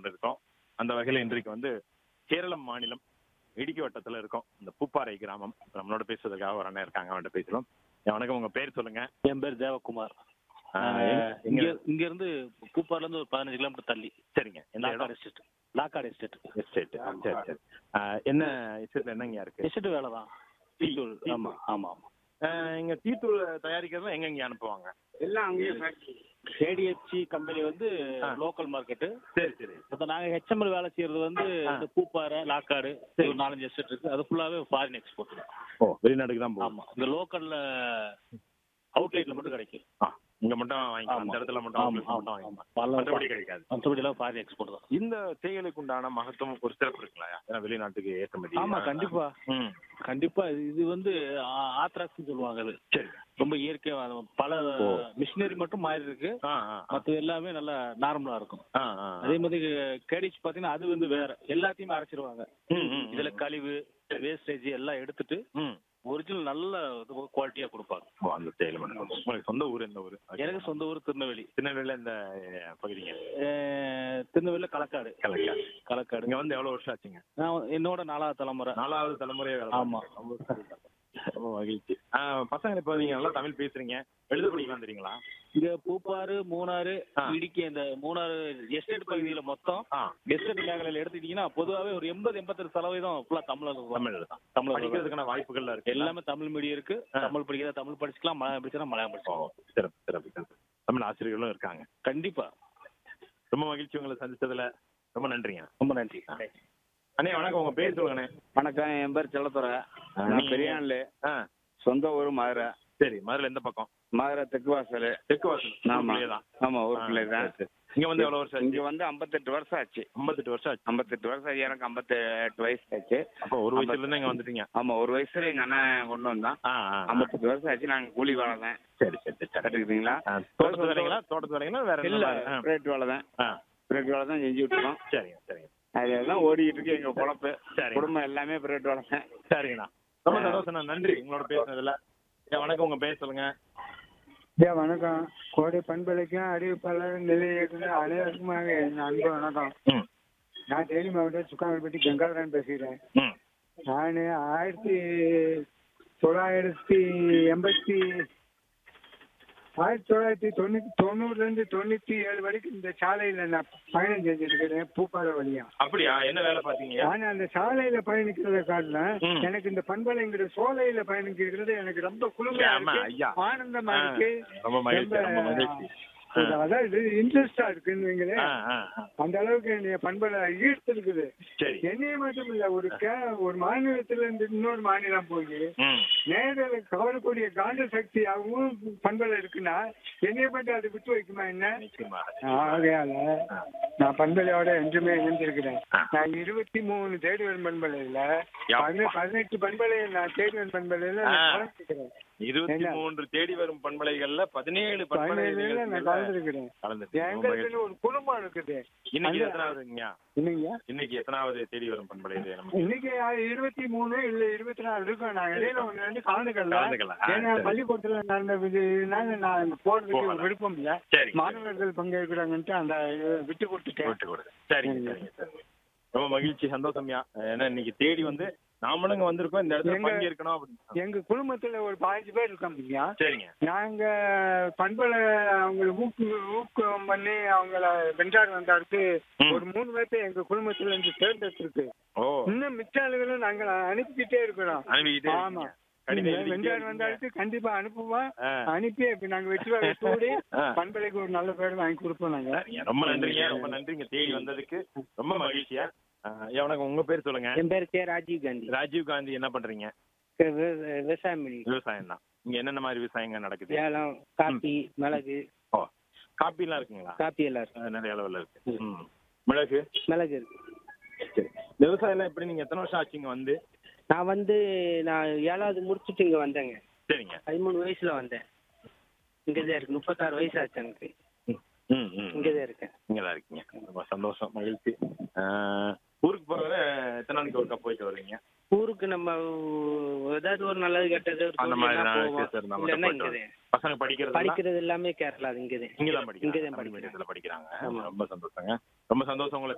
கொண்டிருக்கோம் அந்த வகையில இன்றைக்கு வந்து கேரளம் மாநிலம் இடுக்கி வட்டத்துல இருக்கோம் இந்த பூப்பாறை கிராமம் நம்மளோட பேசுறதுக்காக ஒரு அண்ணன் இருக்காங்க அவன்கிட்ட பேசலாம் ஏன் வணக்கம் உங்க பேர் சொல்லுங்க என் பேர் தேவகுமார் ஆ, நாங்க எங்க- இங்க இங்க இருந்து பூப்பார்ல இருந்து ஒரு பதினஞ்சு கிலோமீட்டர் தள்ளி சரிங்க எந்த லாக்காடு இடம் எஸ்டேட் லாக்காடு எஸ்டேட் எஸ்டேட் சரி சரி ஆ, என்ன எஸ்டேட்ல என்னங்க இருக்கு எஸ்டேட் வேலை தான் டீத்தூள் டீ ஆமா ஆமா ஆமா ஆ, இங்க டீத்தூள் தயாரிக்கிறதுலாம் எங்க இங்க அனுப்புவாங்க எல்லாம் அங்கேயே ஃபேக்ட்ரி ஏடிஎஃப்சி கம்பெனி வந்து ஆ. லோக்கல் மார்க்கெட்டு சரி சரி இப்போ நாங்க ஹெச்எம்எல் வேலை செய்யறது வந்து ஆ. இந்த பூப்பாறை லாக்காடு சரி. ஒரு நாலஞ்சு எஸ்டேட் இருக்கு அது ஃபுல்லாவே ஃபாரின் எக்ஸ்போர்ட் தான் ஓ வெளிநாட்டுக்கு தான் போகும் ஆமா இந்த லோக்கல்ல அவுட்லெட்ல மட்டும் கிடைக்கும் ஆ, இங்க மட்டும் வாங்கிக்கலாம் ஆமா. அந்த இடத்துல மட்டும் ஆமா outlet மட்டும் ஆமா வாங்கிக்கலாம் ஆமா மற்றபடி கிடைக்காது மற்றபடி எல்லாம் ஃபாரின் எக்ஸ்போர்ட் தான் இந்த தேயிலைக்கு உண்டான மகத்துவம் ஒரு சிறப்பு இருக்குங்களா ஏன்னா வெளிநாட்டுக்கு ஏற்றுமதி ஆமா கண்டிப்பா ம் கண்டிப்பா இது- இது வந்து ஆத்ராக்ஸ் சொல்லுவாங்க அது சரி ரொம்ப இயற்கையா பல ஓ. மிஷினரி மட்டும் மாறி இருக்கு ஆ ஆ ஆ. மற்ற எல்லாமே நல்லா நார்மலா இருக்கும் ஆ ஆ அதே மாதிரி கேடிச் பாத்தீங்கன்னா அது வந்து வேற எல்லாத்தையுமே அரைச்சிருவாங்க ம், ம், ம். இதுல கழிவு வேஸ்டேஜ் எல்லாம் எடுத்துட்டு ம் ஒரிஜினல் நல்ல குவாலிட்டியா கொடுப்பாங்க ஓ அந்த தேயிலை மட்டும் உங்களுக்கு சொந்த ஊர் எந்த ஊர் எனக்கு சொந்த ஊர் திருநெல்வேலி திருநெல்வேலியில் இந்த அஹ், பகுதிங்க அஹ் திருநெல்வேலியில களக்காடு கலக்கா களக்காடு இங்க வந்து எவ்வளவு வருஷம் ஆச்சுங்க நான் என்னோட நாலாவது தலைமுறை நாலாவது தலைமுறையே வேலை ஆமா. பார்க்கறீங்க. ரொம்ப மகிழ்ச்சி ஆ, பசங்க இப்போ நீங்க நல்லா தமிழ் பேசுறீங்க எழுத படிக்கலாம் தெரியுங்களா இங்க பூப்பாறு மூணாறு ஆ. இடுக்கி இந்த மூணாறு எஸ்டேட் பகுதியில மொத்தம் ஆ எஸ்டேட் மேഖലയിൽ எடுத்துக்கிட்டீங்கன்னா பொதுவாகவே ஒரு எண்பது எண்பத்தெட்டு சதவீதம் ஃபுல்லா தமிழ்ல இருக்கும் தமிழ் தான் தமிழ்ல இருக்கும். படிக்கிறதுக்கான வாய்ப்புகள் இருக்கு எல்லாமே தமிழ் மீடியம் இருக்கு ஆ. தமிழ் படிக்கிறதா தமிழ் படிச்சுக்கலாம் மலையாளம் படிச்சா மலையாளம் ஓ படிச்சுக்கலாம் சிறப்பு சிறப்பு சிறப்பு தமிழ் ஆசிரியர்களும் இருக்காங்க கண்டிப்பா ரொம்ப மகிழ்ச்சி உங்களை சந்திச்சதுல ரொம்ப நன்றிங்க ரொம்ப நன்றி அண்ணே வணக்கம் உங்க பேர் சொல்லுங்கண்ணே வணக்கம் என் பேர் செல்லத்துறை ஆ, நான் நீங்க- பெரியான்ல ஆ சொந்த ஊர் மதுரை சரி மதுரை எந்த பக்கம் மதுரை தெற்கு வாசல் தெற்கு வாசல் ஆமா ஊருக்குள்ளேயே தான் ஆமா ஆ, ஊருக்குள்ளே தான் சரி, சரி. இங்க வந்து எவ்வளவு வருஷம் இங்க ஆச்சு வந்து ஐம்பத்தெட்டு வருஷம் ஆச்சு ஐம்பத்தெட்டு வருஷம் ஆச்சு ஐம்பத்தெட்டு வருஷம் ஆச்சு எனக்கு ஐம்பத்தெட்டு வயசு ஆச்சு அப்போ ஒரு வயசுல இருந்து இங்க வந்துட்டீங்க ஆமா ஒரு வயசுல எங்க அண்ணன் கொண்டு வந்தான் ஆ ஆ, ஆ. ஐம்பத்தெட்டு வருஷம் ஆச்சு நாங்க கூலி வேலை தான் சரி சரி சரி சரி கட்டுக்குதுங்களா ஆ, தோட்டத்து வேலைங்களா தோட்டத்து வேலைங்களா வேற என்ன இல்ல வேலை? ஆ. பிரைவேட் வேலை தான் ஆ பிரைவேட் வேலை தான் செஞ்சுட்டு இருக்கோம் சரிங்க சரிங்க அதெல்லாம் ஓடிக்கிட்டு இருக்கு எங்க பொழப்பு சரிங்க. குடும்பம் எல்லாமே பிரைவேட் வேலை தான் சரிங்கண்ணா ரொம்ப சந்தோஷம் நன்றி உங்களோட பேசுனதுல ஏன் வணக்கம் உங்க பேர் சொல்லுங்க ஐயா வணக்கம் கோடை பண்பலைக்கும் அறிவிப்பாளர் நிலையத்தின் அனைவருக்குமாக என் அன்பு வணக்கம் ம் நான் தேனி மாவட்டம் சுக்காமல்பட்டி கங்காதரன் பேசுகிறேன் ம் நான் ஆயிரத்தி தொள்ளாயிரத்தி எண்பத்தி ஆயிரத்தி தொள்ளாயிரத்தி தொண்ணூத்தி தொண்ணூறுல இருந்து தொண்ணூத்தி ஏழு வரைக்கும் இந்த சாலையில நான் பயணம் செஞ்சிருக்கிறேன் பூப்பாறை வழியா அப்படியா என்ன வேலை பாத்தீங்க ஆனா அந்த சாலையில பயணிக்கிறத காட்டிலும் ம். எனக்கு இந்த பண்பலைங்கிற சோலையில பயணிக்கிறது எனக்கு ரொம்ப குளுமையா ஆமா, இருக்கு ஐயா. ஆனந்தமா ஆ, இருக்கு ரொம்ப மகிழ்ச்சி ரொம்ப மகிழ்ச்சி ஆ. அதாவது இன்ட்ரெஸ்டா இருக்குன்னு வைங்களேன். ஆ ஆ ஆ. அந்த அளவுக்கு என்னைய பண்பலை ஈர்த்து இருக்குது சரி என்னைய மட்டும் இல்ல ஒரு கே- ஒரு மாநிலத்துல இருந்து இன்னொரு மாநிலம் போய் ம் நேரில் கவரக்கூடிய காந்த சக்தியாகவும் பண்பலை இருக்குன்னா என்னைய மட்டும் அதை விட்டு வைக்குமா என்ன நிச்சயமா ஆகையால நான் பண்பலையோட என்றுமே இணைந்திருக்கிறேன் ஆ. நான் இருபத்தி மூணு தேடுவன் பண்பலையில யப்பா. பதினெ- பதினெட்டு பண்பலையை நான் தேடுவன் பண்பலையில நான் ஆ. கலந்துருக்கிறேன் இருபத்தி என்ன? மூன்று தேடி வரும் பண்பலைகள்ல பதினேழு பண்பலை பதினேழுல நான் நிகழ்ச்சிகள்ல கலந்துருக்கிறேன் கலந்துருக்கீங்க. ரொம்ப எங்களுக்கு மகிழ்ச்சி. ஒரு குடும்பம் இருக்குது இன்னைக்கு அந்த- எத்தனாவதுங்கய்யா இல்லைங்க இன்னைக்கு எத்தனாவது தேடி வரும் பண்பலை இது நம்ம இன்னைக்கு இருபத்தி மூணு இல்ல இருபத்தி நாலு இருக்கும் நான் இடையில ஒண்ணு ரெண்டு கலந்துக்கல கலந்துக்கலாம். ஆ, ஏன்னா சரி. பள்ளிக்கூடத்துல நடந்த இதுனால நான் போறதுக்கு போகல. விருப்பம் இல்ல சரி மாணவர்கள் பங்கேற்கிறாங்கன்ட்டு அந்த இது விட்டு கொடுத்துட்டேன் விட்டு கொடுங்க சரிங்க சரிங்க சரிங்க ரொம்ப மகிழ்ச்சி சந்தோஷம்யா ஏன்னா இன்னைக்கு தேடி வந்து நாமளுங்க வந்திருக்கோம் இந்த இடத்துல எங்க- பங்கேற்கணும் அப்படின்னு எங்க குடும்பத்துல ஒரு பதினஞ்சு பேர் இருக்கோம் சரிங்க நாங்க பண்பலை அவங்களை ஊக்கு ஊக்கம் பண்ணி அவங்கள வென்றார் வந்தாருக்கு ம். ஒரு மூணு பேர்த்த எங்க குடும்பத்துல இருந்து தேர்ந்தெடுத்திருக்கு ஓ இன்னும் மிச்ச ஆளுகளும் நாங்க அனுப்பிக்கிட்டே இருக்கிறோம் அனுப்பிக்கிட்டே ஆமா இருக்கீங்க. கடிதம் எழுதிக்கிட்டே வென்றார் இருக்கீங்க. வந்தாருக்கு கண்டிப்பா அனுப்புவோம் ஆ. அனுப்பி இப்ப நாங்க வெற்றி வாகை சூடி ஆ. பண்பலைக்கு ஒரு நல்ல பேர் வாங்கி கொடுப்போம் நாங்க சரிங்க. ரொம்ப நன்றிங்க ரொம்ப நன்றிங்க தேடி வந்ததுக்கு ரொம்ப மகிழ்ச்சியா ஐயா வணக்கம் உங்க பேர் சொல்லுங்க என் பேர் கே ராஜீவ் காந்தி ராஜீவ் காந்தி என்ன பண்றீங்க வி- விவசாயம் பண்ணி விவசாயம் தான் இங்க என்னென்ன மாதிரி விவசாயங்க நடக்குது ஏலம் காப்பி மிளகு ஓ காப்பி எல்லாம் இருக்குங்களா காப்பி எல்லாம் இருக்கு அஹ் நிறைய அளவுல இருக்கு ம். மிளகு மிளகு இருக்கு சரி விவசாயம் எல்லாம் எப்படி நீங்க எத்தனை வருஷம் ஆச்சுங்க வந்து நான் வந்து நான் ஏழாவது முடிச்சுட்டு இங்க வந்தேங்க சரிங்க பதிமூணு வயசுல வந்தேன் இங்கதான் இருக்கு முப்பத்தாறு வயசு ஆச்சு எனக்கு ம், ம் ம் இங்கதான் இருக்கேன் இங்கதான் இருக்கீங்க ரொம்ப சந்தோஷம் மகிழ்ச்சி அஹ், ஊருக்கு போறவரை எத்தனை நாளைக்கு ஒருக்கா போயிட்டு வருவீங்க ஊருக்கு நம்ம ஏதாவது ஒரு நல்லது கெட்டது ஒரு அந்த கோவில் மாதிரி எல்லாம் நான் போவோம். விசேஷம் இருந்தா மட்டும் இல்லைன்னா போயிட்டு இங்கதான் வருவீங்க. பசங்க படிக்கிறது படிக்கிறது எல்லாமே கேரளா இங்கதான் இங்கதான் படிக்கிறாங்க இங்கதான் தமிழ் படிக்கிறாங்க மீடியத்துல படிக்கிறாங்க ஆமா. ரொம்ப சந்தோஷங்க ரொம்ப சந்தோஷம் உங்களை